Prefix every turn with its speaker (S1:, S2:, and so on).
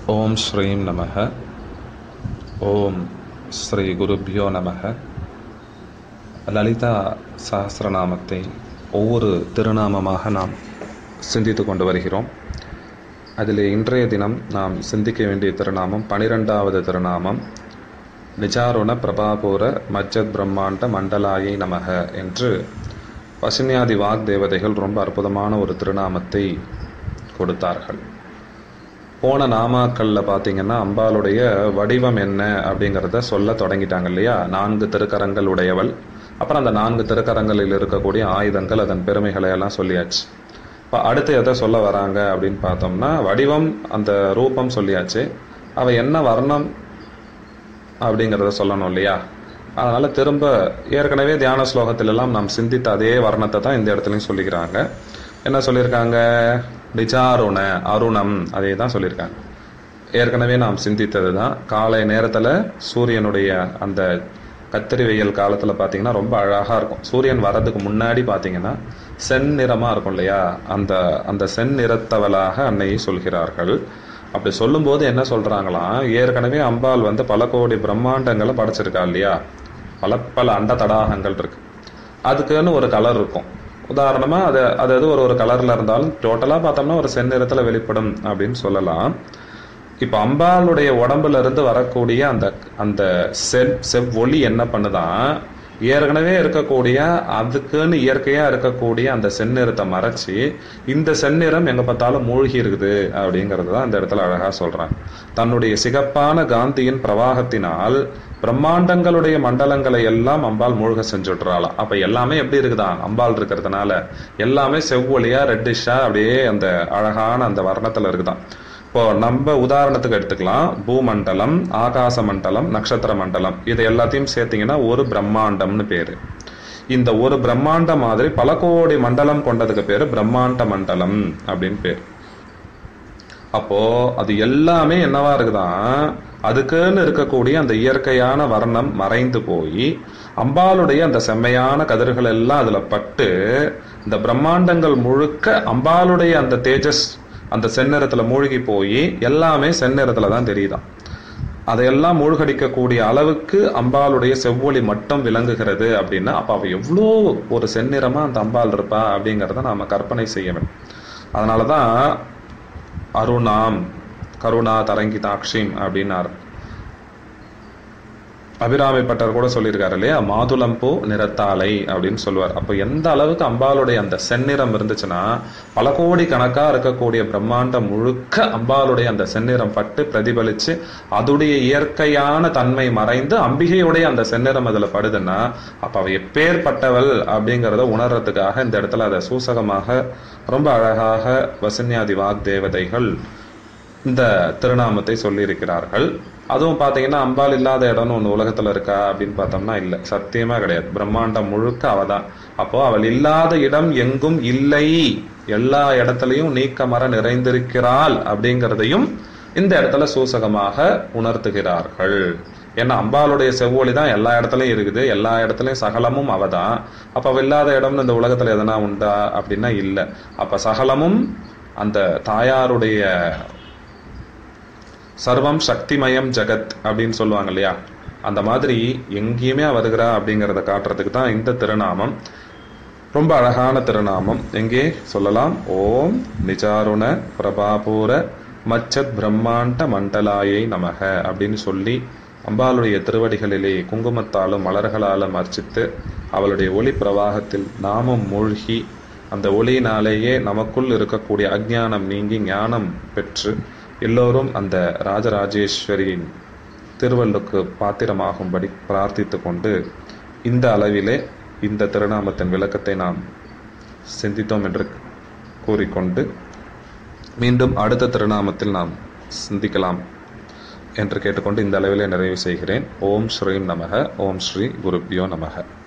S1: ஓம் ஸ்ரீம் நமக ஓம் ஸ்ரீ குருபியோ நமக லலிதா சஹஸ்ரநாமத்தை ஒவ்வொரு திருநாமமாக நாம் சிந்தித்து கொண்டு வருகிறோம் அதில் இன்றைய தினம் நாம் சிந்திக்க வேண்டிய திருநாமம் பனிரெண்டாவது திருநாமம் நிஜாருண பிரபாபூர மஜ்ஜத் பிரம்மாண்ட மண்டலாயை நமக என்று பசுன்யாதி வாக் தேவதைகள் ரொம்ப அற்புதமான ஒரு திருநாமத்தை கொடுத்தார்கள் போன நாமாக்களில் பார்த்தீங்கன்னா அம்பாளுடைய வடிவம் என்ன அப்படிங்கிறத சொல்ல தொடங்கிட்டாங்க இல்லையா நான்கு திருக்கரங்கள் உடையவள் அப்புறம் அந்த நான்கு திருக்கரங்களில் இருக்கக்கூடிய ஆயுதங்கள் அதன் பெருமைகளை எல்லாம் சொல்லியாச்சு இப்போ அடுத்து எதை சொல்ல வராங்க அப்படின்னு பார்த்தோம்னா வடிவம் அந்த ரூபம் சொல்லியாச்சு அவ என்ன வர்ணம் அப்படிங்கிறத சொல்லணும் இல்லையா அதனால திரும்ப ஏற்கனவே தியான ஸ்லோகத்திலெல்லாம் நாம் சிந்தித்த அதே வர்ணத்தை தான் இந்த இடத்துலையும் சொல்லிக்கிறாங்க என்ன சொல்லியிருக்காங்க நிஜாருண அருணம் அதே தான் சொல்லியிருக்காங்க ஏற்கனவே நாம் சிந்தித்தது தான் காலை நேரத்தில் சூரியனுடைய அந்த கத்திரி வெயில் காலத்தில் பார்த்தீங்கன்னா ரொம்ப அழகாக இருக்கும் சூரியன் வர்றதுக்கு முன்னாடி பார்த்தீங்கன்னா செந்நிறமாக இருக்கும் இல்லையா அந்த அந்த செந்நிறத்தவளாக அன்னையை சொல்கிறார்கள் அப்படி சொல்லும்போது என்ன சொல்கிறாங்களாம் ஏற்கனவே அம்பாள் வந்து பல கோடி பிரம்மாண்டங்களை படைச்சிருக்கா இல்லையா பல பல அண்ட தடாகங்கள் இருக்கு அதுக்குன்னு ஒரு கலர் இருக்கும் உதாரணமாக அது அது அது ஒரு ஒரு கலரில் இருந்தாலும் டோட்டலாக பார்த்தோம்னா ஒரு செந்நிறத்தில் வெளிப்படும் அப்படின்னு சொல்லலாம் இப்போ அம்பாளுடைய உடம்புல இருந்து வரக்கூடிய அந்த அந்த செவ் செவ்வொளி என்ன பண்ணுதான் ஏற்கனவே இருக்கக்கூடிய அதுக்குன்னு இயற்கையா இருக்கக்கூடிய அந்த செந்நிறத்தை மறைச்சி இந்த செந்நிறம் எங்க பார்த்தாலும் மூழ்கி இருக்குது அப்படிங்கிறது தான் இந்த இடத்துல அழகா சொல்றாங்க தன்னுடைய சிகப்பான காந்தியின் பிரவாகத்தினால் பிரம்மாண்டங்களுடைய மண்டலங்களை எல்லாம் அம்பாள் மூழ்க செஞ்சுட்றாளாம் அப்ப எல்லாமே எப்படி இருக்குதான் அம்பாள் இருக்கிறதுனால எல்லாமே செவ்வொளியா ரெட்டிஷா அப்படியே அந்த அழகான அந்த வர்ணத்துல இருக்குதான் இப்போ நம்ம உதாரணத்துக்கு எடுத்துக்கலாம் பூமண்டலம் ஆகாச மண்டலம் நட்சத்திர மண்டலம் இது எல்லாத்தையும் சேர்த்தீங்கன்னா ஒரு பிரம்மாண்டம்னு பேரு இந்த ஒரு பிரம்மாண்டம் மாதிரி பல கோடி மண்டலம் கொண்டதுக்கு பேரு பிரம்மாண்ட மண்டலம் அப்படின்னு பேர் அப்போ அது எல்லாமே என்னவா இருக்குதான் அதுக்குன்னு இருக்கக்கூடிய அந்த இயற்கையான வர்ணம் மறைந்து போய் அம்பாளுடைய அந்த செம்மையான கதிர்கள் எல்லாம் அதுல பட்டு இந்த பிரம்மாண்டங்கள் முழுக்க அம்பாளுடைய அந்த தேஜஸ் அந்த செந்நிறத்துல மூழ்கி போய் எல்லாமே செந்நிறத்துல தான் தெரியுதாம் அதையெல்லாம் மூழ்கடிக்கக்கூடிய அளவுக்கு அம்பாளுடைய செவ்வொளி மட்டும் விளங்குகிறது அப்படின்னா அப்ப அவ எவ்வளோ ஒரு செந்நிறமா அந்த அம்பாள் இருப்பா அப்படிங்கிறத நாம கற்பனை செய்ய வேண்டும் அதனாலதான் அருணாம் கருணா தரங்கிதாக்ஷிம் அப்படின்னார் அபிராமி பட்டர் கூட சொல்லியிருக்காரு இல்லையா மாதுளம்பூ நிறத்தாலை அப்படின்னு சொல்லுவார் அப்போ எந்த அளவுக்கு அம்பாளுடைய அந்த செந்நிறம் இருந்துச்சுன்னா பல கோடி கணக்கா இருக்கக்கூடிய பிரம்மாண்டம் முழுக்க அம்பாளுடைய அந்த செந்நிறம் பட்டு பிரதிபலிச்சு அதுடைய இயற்கையான தன்மை மறைந்து அம்பிகையுடைய அந்த செந்நிறம் அதுல படுதுன்னா அப்ப அவ எப்பேற்பட்டவள் அப்படிங்கிறத உணர்றதுக்காக இந்த இடத்துல அதை சூசகமாக ரொம்ப அழகாக வசன்யாதி வாக் தேவதைகள் இந்த திருநாமத்தை சொல்லியிருக்கிறார்கள் அதுவும் பார்த்தீங்கன்னா அம்பாள் இல்லாத இடம்னு ஒன்று உலகத்தில் இருக்கா அப்படின்னு பார்த்தோம்னா இல்லை சத்தியமா கிடையாது பிரம்மாண்டம் முழுக்க அவ தான் அப்போ அவள் இல்லாத இடம் எங்கும் இல்லை எல்லா இடத்துலையும் நீக்கமர நிறைந்திருக்கிறாள் அப்படிங்கிறதையும் இந்த இடத்துல சூசகமாக உணர்த்துகிறார்கள் ஏன்னா அம்பாளுடைய செவ்வொளி தான் எல்லா இடத்துலையும் இருக்குது எல்லா இடத்துலையும் சகலமும் அவ தான் அப்போ அவ இல்லாத இடம்னு இந்த உலகத்தில் எதனா உண்டா அப்படின்னா இல்லை அப்போ சகலமும் அந்த தாயாருடைய சர்வம் சக்திமயம் ஜெகத் அப்படின்னு சொல்லுவாங்க இல்லையா அந்த மாதிரி எங்கேயுமே வருகிறா அப்படிங்கிறத காட்டுறதுக்கு தான் இந்த திருநாமம் ரொம்ப அழகான திருநாமம் எங்கே சொல்லலாம் ஓம் நிஜாருண பிரபாபூர மச்சத் பிரம்மாண்ட மண்டலாயை நமக அப்படின்னு சொல்லி அம்பாளுடைய திருவடிகளிலே குங்குமத்தாலும் மலர்களாலும் அர்ச்சித்து அவளுடைய ஒளி பிரவாகத்தில் நாமும் மூழ்கி அந்த ஒளியினாலேயே நமக்குள் இருக்கக்கூடிய அஜ்ஞானம் நீங்கி ஞானம் பெற்று எல்லோரும் அந்த ராஜராஜேஸ்வரியின் திருவள்ளுக்கு பாத்திரமாகும்படி பிரார்த்தித்து கொண்டு இந்த அளவிலே இந்த திருநாமத்தின் விளக்கத்தை நாம் சிந்தித்தோம் என்று கூறிக்கொண்டு மீண்டும் அடுத்த திருநாமத்தில் நாம் சிந்திக்கலாம் என்று கேட்டுக்கொண்டு இந்த அளவிலே நிறைவு செய்கிறேன் ஓம் ஸ்ரீம் நமக ஓம் ஸ்ரீ குருப்பியோ நமக